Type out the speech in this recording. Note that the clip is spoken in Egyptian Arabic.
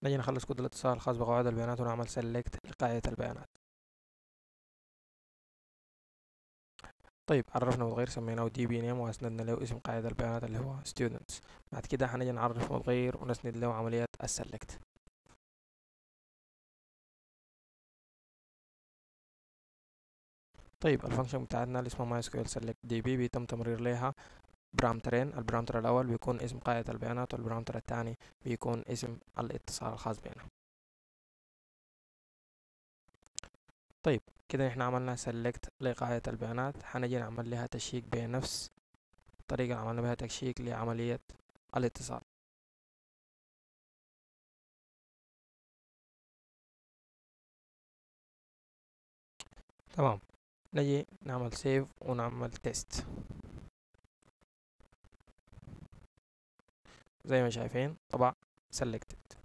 نجي نخلص كود الاتصال الخاص بقواعد البيانات ونعمل سيلكت لقاعدة البيانات طيب عرفنا متغير سميناه دي بي نيم واسندنا له اسم قاعدة البيانات اللي هو students بعد كده هنجي نعرف متغير ونسند له عملية السلكت طيب الفانكشن بتاعتنا اللي اسمها MySQL select db بيتم تمرير لها برامترين البرامتر الأول بيكون اسم قاعدة البيانات والبرامتر الثاني بيكون اسم الاتصال الخاص بنا طيب كده احنا عملنا select لقاعدة البيانات هنجي نعمل لها تشيك بنفس الطريقة اللي عملنا بها تشيك لعملية الاتصال تمام نجي نعمل سيف ونعمل تيست زي ما شايفين طبع selected